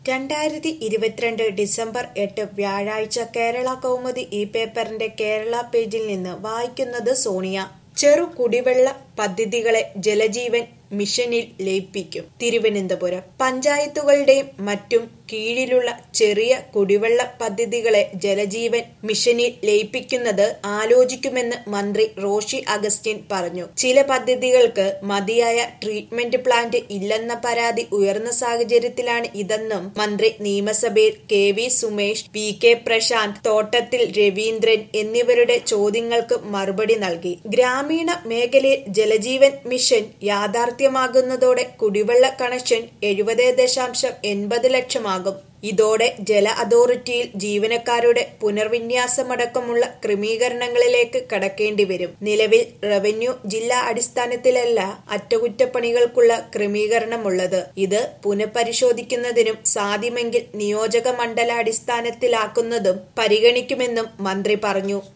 രണ്ടായിരത്തി ഇരുപത്തിരണ്ട് ഡിസംബർ എട്ട് വ്യാഴാഴ്ച കേരള കൗമുദി ഈ പേപ്പറിന്റെ കേരള പേജിൽ നിന്ന് വായിക്കുന്നത് സോണിയ ചെറു കുടിവെള്ള പദ്ധതികളെ ജലജീവൻ മിഷനിൽ ലയിപ്പിക്കും തിരുവനന്തപുരം പഞ്ചായത്തുകളുടെയും മറ്റും കീഴിലുള്ള ചെറിയ കുടിവെള്ള പദ്ധതികളെ ജലജീവൻ മിഷനിൽ ലയിപ്പിക്കുന്നത് ആലോചിക്കുമെന്ന് മന്ത്രി റോഷി അഗസ്റ്റിൻ പറഞ്ഞു ചില പദ്ധതികൾക്ക് മതിയായ ട്രീറ്റ്മെന്റ് പ്ലാന്റ് ഇല്ലെന്ന പരാതി ഉയർന്ന സാഹചര്യത്തിലാണ് ഇതെന്നും മന്ത്രി നിയമസഭയിൽ K V Sumesh P K Prashanth Thottathil Raveendran എന്നിവരുടെ ചോദ്യങ്ങൾക്ക് മറുപടി നൽകി ഗ്രാമീണ മേഖലയിൽ ജലജീവൻ മിഷൻ യാഥാർത്ഥ്യമാകുന്നതോടെ കുടിവെള്ള കണക്ഷൻ എഴുപത് ദശാംശം എൺപത് ലക്ഷമാകും ഇതോടെ ജല അതോറിറ്റിയിൽ ജീവനക്കാരുടെ പുനർവിന്യാസമടക്കമുള്ള ക്രമീകരണങ്ങളിലേക്ക് കടക്കേണ്ടി വരും നിലവിൽ റവന്യൂ ജില്ലാ അടിസ്ഥാനത്തിലല്ല അറ്റകുറ്റപ്പണികൾക്കുള്ള ക്രമീകരണമുള്ളത് ഇത് പുനഃപരിശോധിക്കുന്നതിനും സാധ്യമെങ്കിൽ നിയോജക മണ്ഡലാടിസ്ഥാനത്തിലാക്കുന്നതും പരിഗണിക്കുമെന്നും മന്ത്രി പറഞ്ഞു